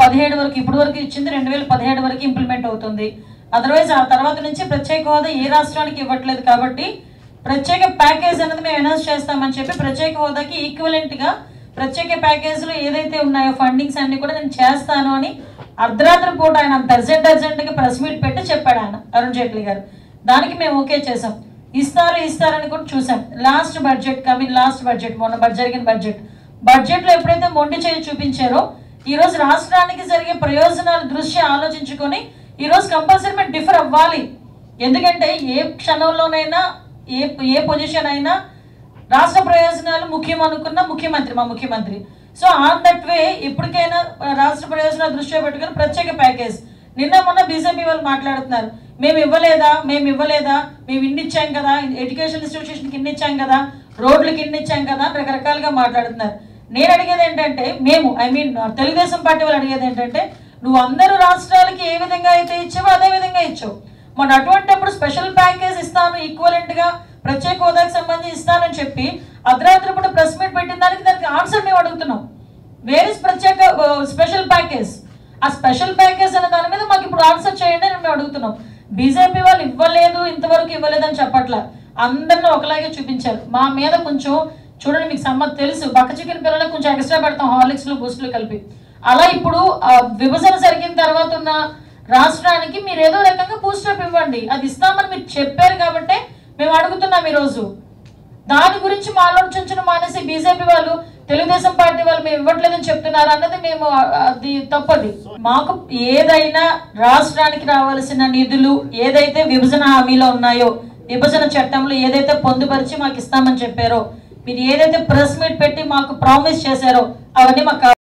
పదిహేడు వరకు ఇప్పటి వరకు ఇచ్చింది రెండు వేల పదిహేడు వరకు ఇంప్లిమెంట్ అవుతుంది అదర్వైజ్ ఆ తర్వాత నుంచి ప్రత్యేక హోదా ఏ రాష్ట్రానికి ఇవ్వట్లేదు కాబట్టి ప్రత్యేక ప్యాకేజ్ అనేది మేము అనౌన్స్ చేస్తామని చెప్పి ప్రత్యేక హోదాకి ఈక్వలెంట్ గా ప్రత్యేక ప్యాకేజీలు ఏదైతే ఉన్నాయో ఫండింగ్స్ అన్ని కూడా నేను చేస్తాను అని అర్ధరాత్రి పూట ఆయన అంత అర్జెంట్ అర్జెంట్ గా ప్రెస్ మీట్ పెట్టి చెప్పాడు ఆయన అరుణ్ జైట్లీ గారు దానికి మేము ఓకే చేసాం ఇస్తారు ఇస్తారని కూడా చూసాం last budget coming last budget మొన్న బడ్- జరిగిన బడ్జెట్ బడ్జెట్ లో ఎప్పుడైతే మొండి చేయి చూపించారో ఈ రోజు రాష్ట్రానికి జరిగే ప్రయోజనాల దృష్ట్యా ఆలోచించుకొని ఈ రోజు కంపల్సరీ మేము డిఫర్ అవ్వాలి ఎందుకంటే ఏ క్షణంలోనైనా ఏ ఏ పొజిషన్ అయినా రాష్ట్ర ప్రయోజనాలు ముఖ్యం అనుకున్న ముఖ్యమంత్రి మా ముఖ్యమంత్రి సో ఆన్ దట్ వే ఇప్పటికైనా ఆ, రాష్ట్ర ప్రయోజనాలు దృష్టిలో పెట్టుకుని ప్రత్యేక ప్యాకేజ్ నిన్న మొన్న బీజేపీ వాళ్ళు మాట్లాడుతున్నారు మేము ఇవ్వలేదా మేము ఇవ్వలేదా మేము ఇన్ని ఇచ్చాం కదా ఎడ్యుకేషన్ ఇన్స్టిట్యూషన్కి ఇన్ని ఇచ్చాం కదా రోడ్లకి ఇన్ని ఇచ్చాం కదా అని రకరకాలుగా మాట్లాడుతున్నారు నేను అడిగేది ఏంటంటే మేము ఐ మీన్ తెలుగుదేశం పార్టీ వాళ్ళు అడిగేది ఏంటంటే నువ్వు అందరు రాష్ట్రాలకి ఏ విధంగా అయితే ఇచ్చావో అదే విధంగా ఇచ్చావు మన అటువంటిప్పుడు స్పెషల్ ప్యాకేజ్ ఇస్తాను ఈక్వలెంట్ గా ప్రత్యేక హోదాకి సంబంధించి ఇస్తానని చెప్పి అర్ధరాత్రి పూట ప్రెస్ మీట్ పెట్టిన దానికి దానికి ఆన్సర్ మేము అడుగుతున్నాం వేర్ ఇస్ ప్రత్యేక స్పెషల్ ప్యాకేజ్ ఆ స్పెషల్ ప్యాకేజ్ అనే దాని మీద మాకు ఇప్పుడు ఆన్సర్ చేయండి అని మేము అడుగుతున్నాం బీజేపీ వాళ్ళు ఇవ్వలేదు ఇంతవరకు ఇవ్వలేదు అని చెప్పట్లా అందరిని ఒకలాగే చూపించారు మా మీద కొంచెం చూడండి మీకు సమ్మతి తెలుసు బక్క చికెన్ పిల్లలకు కొంచెం ఎక్స్ట్రా పెడతాం హార్లిక్స్లు బూస్ట్లు కలిపి అలా ఇప్పుడు ఆ, విభజన జరిగిన తర్వాత ఉన్న రాష్ట్రానికి మీరు ఏదో రకంగా బూస్టప్ ఇవ్వండి అది ఇస్తామని మీరు చెప్పారు కాబట్టే మేము అడుగుతున్నాం ఈరోజు దాని గురించి మా ఆలోచించడం మానేసి బీజేపీ వాళ్ళు తెలుగుదేశం పార్టీ వాళ్ళు మేము ఇవ్వట్లేదని చెప్తున్నారు అన్నది మేము ఆ- అది తప్పది మాకు ఏదైనా రాష్ట్రానికి రావాల్సిన నిధులు ఏదైతే విభజన హామీలో ఉన్నాయో విభజన చట్టంలో ఏదైతే పొందుపరిచి మాకు ఇస్తామని చెప్పారో మీరు ఏదైతే ప్రెస్ మీట్ పెట్టి మాకు ప్రామిస్ చేశారో అవన్నీ మాకు